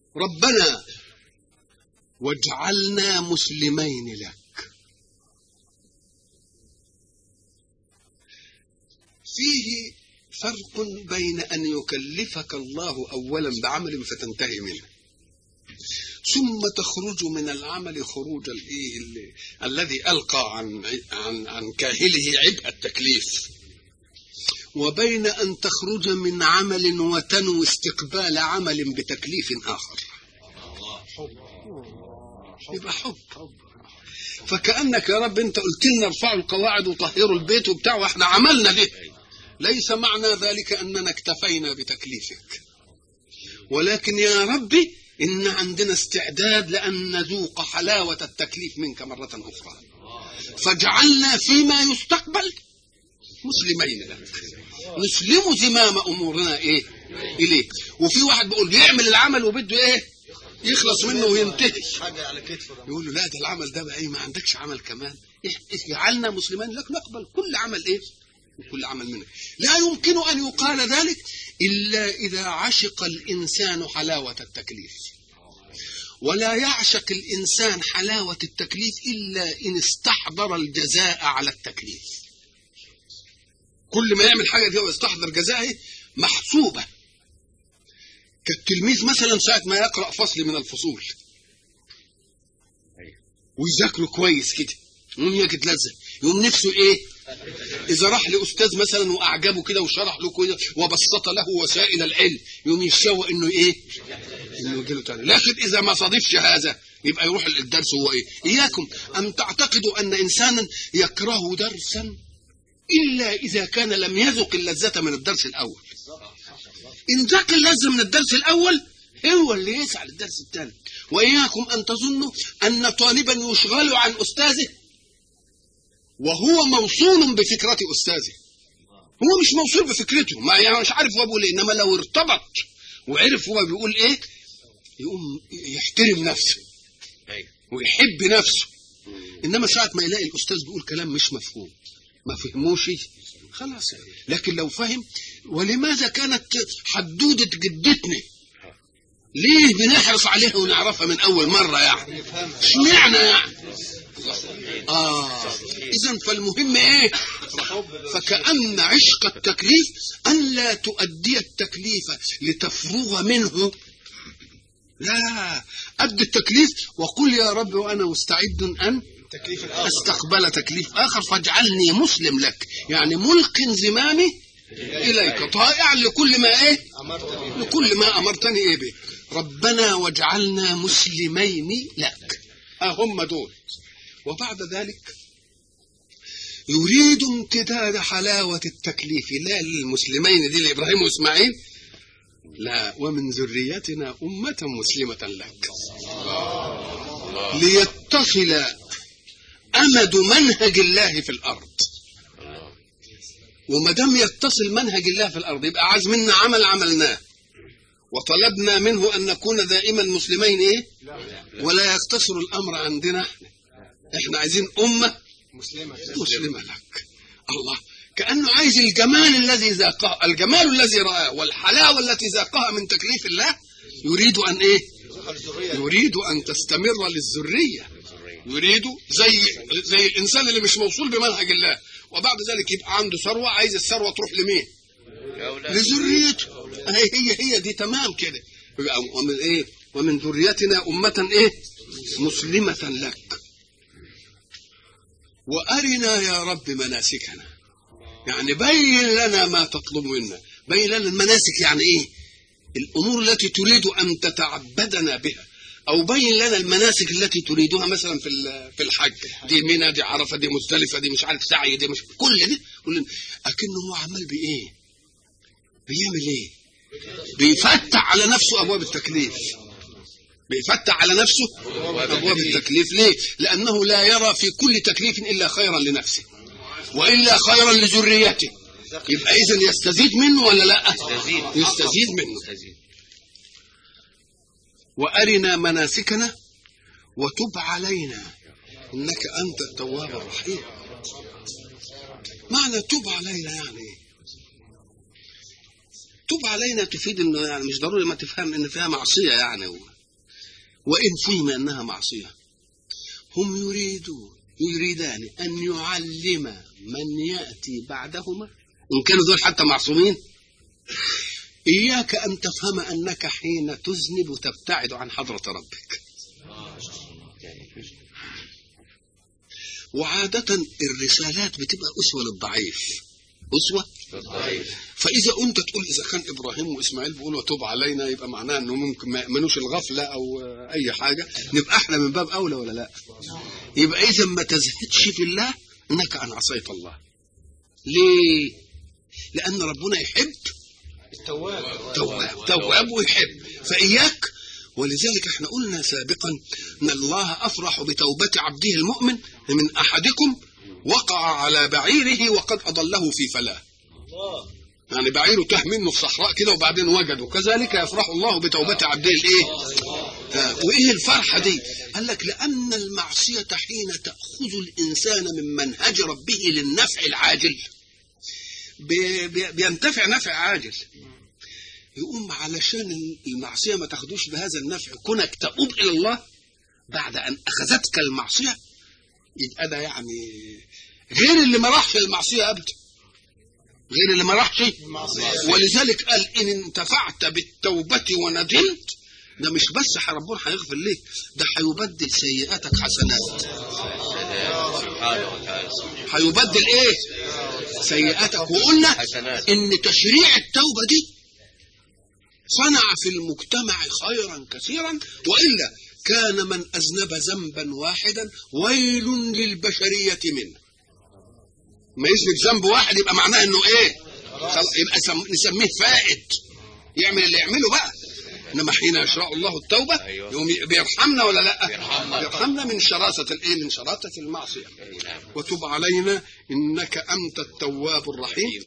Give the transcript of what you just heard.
ربنا واجعلنا مسلمين لك فيه فرق بين أن يكلفك الله أولا بعمل فتنتهي منه ثم تخرج من العمل خروج الايه ال- الذي القى عن عن عن كاهله عبء التكليف وبين ان تخرج من عمل وتنوي استقبال عمل بتكليف اخر يبقى حب فكانك يا رب انت قلت لنا ارفعوا القواعد وطهروا البيت وبتاع واحنا عملنا ده ليس معنى ذلك اننا اكتفينا بتكليفك ولكن يا ربي إن عندنا استعداد لأن نذوق حلاوة التكليف منك مرة أخرى فاجعلنا فيما يستقبل مسلمين لك نسلم زمام أمورنا إيه إليك وفي واحد بيقول يعمل العمل وبده إيه يخلص منه وينتهي حاجه على كتفه ده يقول له لا ده العمل ده بقى إيه ما عندكش عمل كمان إيه اجعلنا مسلمين لك نقبل كل عمل إيه كل عمل منك لا يمكن أن يقال ذلك إلا إذا عشق الإنسان حلاوة التكليف ولا يعشق الإنسان حلاوة التكليف إلا إن استحضر الجزاء على التكليف كل ما يعمل حاجة دي ويستحضر جزاءه محسوبة كالتلميذ مثلا ساعة ما يقرأ فصل من الفصول ويذاكره كويس كده يقوم يجد لذة يقوم نفسه ايه اذا راح لاستاذ مثلا واعجبه كده وشرح له كده وبسط له وسائل العلم يقوم يشوق انه ايه انه يجي له تاني لكن اذا ما صادفش هذا يبقى يروح الدرس هو ايه اياكم ان تعتقدوا ان انسانا يكره درسا الا اذا كان لم يذق اللذه من الدرس الاول ان ذاق اللذه من الدرس الاول هو اللي يسعى للدرس الثاني واياكم ان تظنوا ان طالبا يشغل عن استاذه وهو موصول بفكرة أستاذه هو مش موصول بفكرته ما يعني مش عارف هو بيقول ايه انما لو ارتبط وعرف هو بيقول ايه يقوم يحترم نفسه ويحب نفسه انما ساعة ما يلاقي الاستاذ بيقول كلام مش مفهوم ما فهموش خلاص لكن لو فهم ولماذا كانت حدودة جدتنا ليه بنحرص عليها ونعرفها من اول مرة يعني اشمعنى يعني آه إذا فالمهم إيه؟ فكأن عشق التكليف أن لا تؤدي التكليف لتفرغ منه لا أد التكليف وقل يا رب وأنا مستعد أن التكليف الاخر استقبل تكليف آخر فاجعلني مسلم لك يعني ملق زمامي إليك طائع لكل ما إيه امرت به لكل ما أمرتني إيه به ربنا واجعلنا مسلمين لك أهم دول وبعد ذلك يريد امتداد حلاوة التكليف لا للمسلمين دي لإبراهيم وإسماعيل لا ومن ذريتنا أمة مسلمة لك ليتصل أمد منهج الله في الأرض وما دام يتصل منهج الله في الأرض يبقى عايز منا عمل عملناه وطلبنا منه أن نكون دائما مسلمين إيه ولا يقتصر الأمر عندنا احنا احنا عايزين أمة مسلمه مسلمة لك الله كأنه عايز الجمال الذي ذاقه الجمال الذي رآه والحلاوة التي ذاقها من تكليف الله يريد أن إيه الذريه يريد أن تستمر للذرية يريد زي زي الإنسان اللي مش موصول بمنهج الله وبعد ذلك يبقى عنده ثروة عايز الثروة تروح لمين لذريته هي هي هي دي تمام كده يبقى ومن ايه ومن ذريتنا أمة ايه مسلمة لك وأرنا يا رب مناسكنا يعني بين لنا ما تطلب منا بين لنا المناسك يعني ايه الأمور التي تريد أن تتعبدنا بها أو بين لنا المناسك التي تريدها مثلا في ال- في الحج دي منى دي عرفة دي مزدلفة دي مش عارف سعي دي مش كل دي كل أكنه هو عمال بإيه بيعمل إيه بيفتح على نفسه أبواب التكليف بيفتح على نفسه أبواب التكليف ليه لأنه لا يرى في كل تكليف إلا خيرا لنفسه وإلا خيرا لذريته يبقى إذا يستزيد منه ولا لا يستزيد منه وأرنا مناسكنا وتب علينا إنك أنت التواب الرحيم معنى تب علينا يعني إيه؟ تب علينا تفيد انه يعني مش ضروري ما تفهم ان فيها معصيه يعني وإن فهم أنها معصية هم يريدون يريدان أن يعلم من يأتي بعدهما إن كانوا دول حتى معصومين إياك أن تفهم أنك حين تذنب تبتعد عن حضرة ربك وعادة الرسالات بتبقى أسوة للضعيف أسوة فإذا أنت تقول إذا كان إبراهيم وإسماعيل بيقولوا توب علينا يبقى معناه إنه ممكن ما يأمنوش الغفلة أو أي حاجة نبقى إحنا من باب أولى ولا لا؟ يبقى إذا ما تزهدش في الله إنك أن عصيت الله. ليه؟ لأن ربنا يحب التواب تواب تواب ويحب فإياك ولذلك احنا قلنا سابقا ان الله افرح بتوبه عبده المؤمن من احدكم وقع على بعيره وقد اضله في فلاه يعني بعيره تاه منه في صحراء كده وبعدين وجده كذلك يفرح الله بتوبه عبده الايه آه، وايه الفرحه دي قال لك لان المعصيه حين تاخذ الانسان من منهج ربه للنفع العاجل بي- بي- بينتفع نفع عاجل يقوم علشان المعصيه ما تاخدوش بهذا النفع كونك تؤوب الى الله بعد ان اخذتك المعصيه يبقى ده يعني غير اللي ما راحش المعصيه ابدا غير اللي ما راحش ولذلك قال ان انتفعت بالتوبه وندمت ده مش بس ح- ربنا هيغفر ليك ده هيبدل سيئاتك حسنات سبحانه وتعالى هيبدل ايه سيئاتك وقلنا حسنات. ان تشريع التوبه دي صنع في المجتمع خيرا كثيرا والا كان من اذنب ذنبا واحدا ويل للبشريه منه ما يذنب ذنب واحد يبقى معناه انه ايه خلاص يبقى سم- نسميه فائد يعمل اللي يعمله بقى انما حين يشرع الله التوبه أيوة. يوم بيرحمنا ولا لا بيرحمنا. بيرحمنا من شراسه الايه من شراسه المعصيه أي نعم وتب علينا انك انت التواب الرحيم